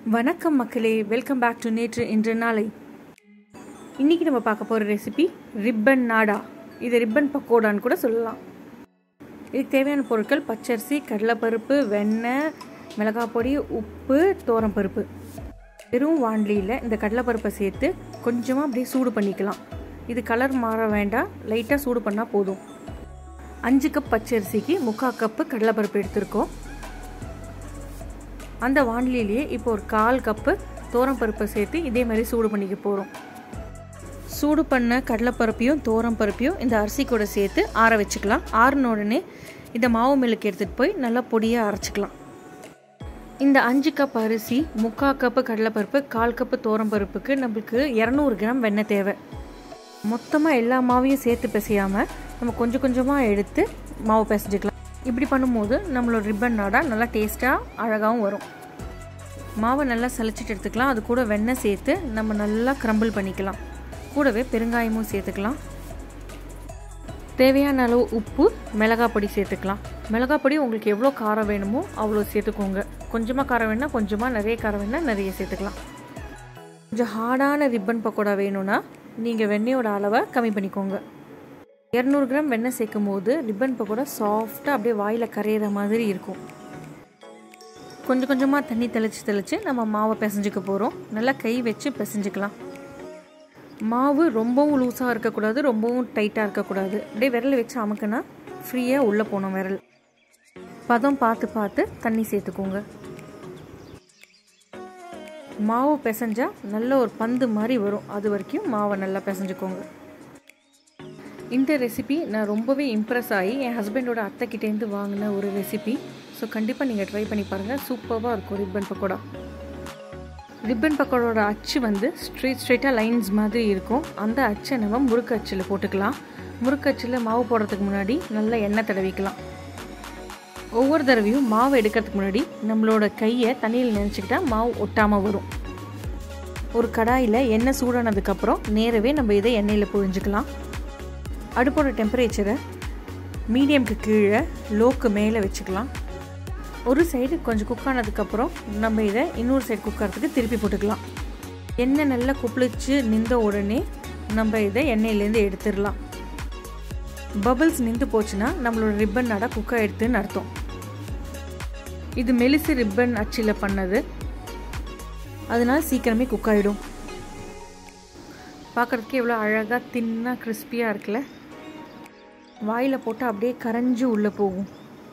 வணக்கம் மக்களே welcome back to நேற்று இன்று நாளை இன்றைக்கி நம்ம பார்க்க போகிற ரெசிபி ரிப்பன் நாடா இது ரிப்பன் பக்கோடான்னு கூட சொல்லலாம் இதுக்கு தேவையான பொருட்கள் பச்சரிசி கடலைப்பருப்பு வெண்ணெய் மிளகாய் பொடி உப்பு பருப்பு வெறும் வாண்டிலியில் இந்த கடலைப்பருப்பை சேர்த்து கொஞ்சமாக அப்படியே சூடு பண்ணிக்கலாம் இது கலர் மாற வேண்டாம் லைட்டாக சூடு பண்ணால் போதும் அஞ்சு கப் பச்சரிசிக்கு முக்கால் கப்பு கடலைப்பருப்பு எடுத்திருக்கோம் அந்த வானிலையிலேயே இப்போ ஒரு கால் கப்பு பருப்பை சேர்த்து இதே மாதிரி சூடு பண்ணிக்க போகிறோம் சூடு பண்ண கடலைப்பருப்பையும் பருப்பையும் இந்த அரிசி கூட சேர்த்து ஆற வச்சுக்கலாம் ஆறின உடனே இந்த மாவு மில்லுக்கு எடுத்துகிட்டு போய் நல்லா பொடியாக அரைச்சிக்கலாம் இந்த அஞ்சு கப் அரிசி முக்கால் கப்பு கடலைப்பருப்பு கால் கப்பு பருப்புக்கு நம்மளுக்கு இரநூறு கிராம் வெண்ணெய் தேவை மொத்தமாக எல்லா மாவையும் சேர்த்து பிசையாமல் நம்ம கொஞ்சம் கொஞ்சமாக எடுத்து மாவு பிசைஞ்சிக்கலாம் இப்படி பண்ணும்போது நம்மளோட ரிப்பன் நாடா நல்லா டேஸ்ட்டாக அழகாகவும் வரும் மாவை நல்லா சளிச்சிட்டு எடுத்துக்கலாம் அது கூட வெண்ணெய் சேர்த்து நம்ம நல்லா க்ரம்பிள் பண்ணிக்கலாம் கூடவே பெருங்காயமும் சேர்த்துக்கலாம் தேவையான அளவு உப்பு மிளகாய் பொடி சேர்த்துக்கலாம் மிளகாய் பொடி உங்களுக்கு எவ்வளோ காரம் வேணுமோ அவ்வளோ சேர்த்துக்கோங்க கொஞ்சமாக காரம் வேணா கொஞ்சமாக நிறைய காரம் வேணால் நிறைய சேர்த்துக்கலாம் கொஞ்சம் ஹார்டான ரிப்பன் பக்கோடா வேணும்னா நீங்கள் வெண்ணெயோட அளவை கம்மி பண்ணிக்கோங்க இரநூறு கிராம் வெண்ணெய் சேர்க்கும் போது ரிப்பன் பக்கோடா சாஃப்டாக அப்படியே வாயில் கரையிற மாதிரி இருக்கும் கொஞ்சம் கொஞ்சமாக தண்ணி தெளித்து தெளித்து நம்ம மாவை பிசைஞ்சிக்க போகிறோம் நல்லா கை வச்சு பிசைஞ்சிக்கலாம் மாவு ரொம்பவும் லூஸாக இருக்கக்கூடாது ரொம்பவும் டைட்டாக இருக்கக்கூடாது அப்படியே விரல் வச்சு அமுக்குனா ஃப்ரீயாக உள்ளே போகணும் விரல் பதம் பார்த்து பார்த்து தண்ணி சேர்த்துக்கோங்க மாவு பிசைஞ்சால் நல்ல ஒரு பந்து மாதிரி வரும் அது வரைக்கும் மாவை நல்லா பிசைஞ்சுக்கோங்க இந்த ரெசிபி நான் ரொம்பவே இம்ப்ரெஸ் ஆகி என் ஹஸ்பண்டோட அத்தைக்கிட்டேருந்து வாங்கின ஒரு ரெசிபி ஸோ கண்டிப்பாக நீங்கள் ட்ரை பண்ணி பாருங்கள் சூப்பராக இருக்கும் ரிப்பன் பக்கோடா ரிப்பன் பக்கோடோட அச்சு வந்து ஸ்ட்ரெயிட் ஸ்ட்ரெயிட்டாக லைன்ஸ் மாதிரி இருக்கும் அந்த அச்சை நம்ம முறுக்கு அச்சில் போட்டுக்கலாம் முறுக்கு அச்சில் மாவு போடுறதுக்கு முன்னாடி நல்லா எண்ணெய் தடவிக்கலாம் ஒவ்வொரு தடவையும் மாவு எடுக்கிறதுக்கு முன்னாடி நம்மளோட கையை தண்ணியில் நினச்சிக்கிட்டா மாவு ஒட்டாமல் வரும் ஒரு கடாயில் எண்ணெய் சூடானதுக்கப்புறம் நேரவே நம்ம இதை எண்ணெயில் புழிஞ்சிக்கலாம் அடுப்போட டெம்பரேச்சரை மீடியம்க்கு கீழே லோக்கு மேலே வச்சுக்கலாம் ஒரு சைடு கொஞ்சம் குக் ஆனதுக்கப்புறம் நம்ம இதை இன்னொரு சைடு குக் ஆகிறதுக்கு திருப்பி போட்டுக்கலாம் எண்ணெய் நல்லா குப்பிளிச்சு நின்ற உடனே நம்ம இதை எண்ணெயிலேருந்து எடுத்துடலாம் பபிள்ஸ் நின்று போச்சுன்னா நம்மளோட ரிப்பன் நட குக் ஆகிடுதுன்னு அர்த்தம் இது மெலிசு ரிப்பன் அச்சில் பண்ணது அதனால சீக்கிரமே குக் ஆகிடும் பார்க்குறதுக்கு எவ்வளோ அழகாக தின்னாக கிறிஸ்பியாக இருக்குல்ல வாயில் போட்டு அப்படியே கரைஞ்சி உள்ளே போகும்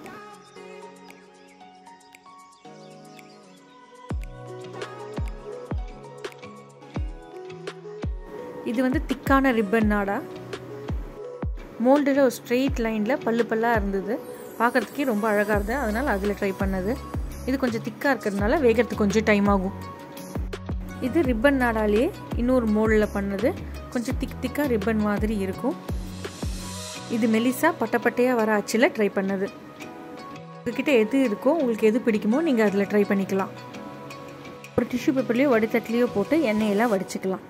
இது வந்து திக்கான ரிப்பன் நாடா மோல்டில் ஒரு ஸ்ட்ரெயிட் லைனில் பல்லு பல்லாக இருந்தது பார்க்குறதுக்கே ரொம்ப அழகாக இருந்தது அதனால் அதில் ட்ரை பண்ணது இது கொஞ்சம் திக்காக இருக்கிறதுனால வேகிறதுக்கு கொஞ்சம் டைம் ஆகும் இது ரிப்பன் நாடாலே இன்னொரு மோல்டில் பண்ணது கொஞ்சம் திக் திக்காக ரிப்பன் மாதிரி இருக்கும் இது மெலிசா பட்டப்பட்டையாக வர அச்சில் ட்ரை பண்ணது உங்ககிட்ட எது இருக்கோ உங்களுக்கு எது பிடிக்குமோ நீங்கள் அதில் ட்ரை பண்ணிக்கலாம் ஒரு டிஷ்யூ பேப்பர்லேயோ வடித்தட்டிலையோ போட்டு எண்ணெயெல்லாம் வடிச்சுக்கலாம்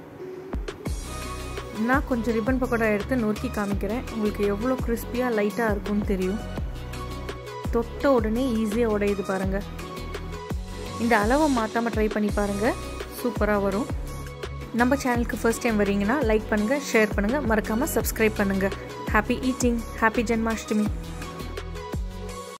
நான் கொஞ்சம் ரிப்பன் பக்கோடா எடுத்து நொறுக்கி காமிக்கிறேன் உங்களுக்கு எவ்வளோ கிறிஸ்பியாக லைட்டாக இருக்கும்னு தெரியும் தொட்ட உடனே ஈஸியாக உடையுது பாருங்கள் இந்த அளவை மாற்றாமல் ட்ரை பண்ணி பாருங்கள் சூப்பராக வரும் நம்ம சேனலுக்கு ஃபர்ஸ்ட் டைம் வரீங்கன்னா லைக் பண்ணுங்கள் ஷேர் பண்ணுங்கள் மறக்காமல் சப்ஸ்கிரைப் பண்ணுங்கள் ஹாப்பி ஈட்டிங் ஹாப்பி ஜென்மாஷ்டமி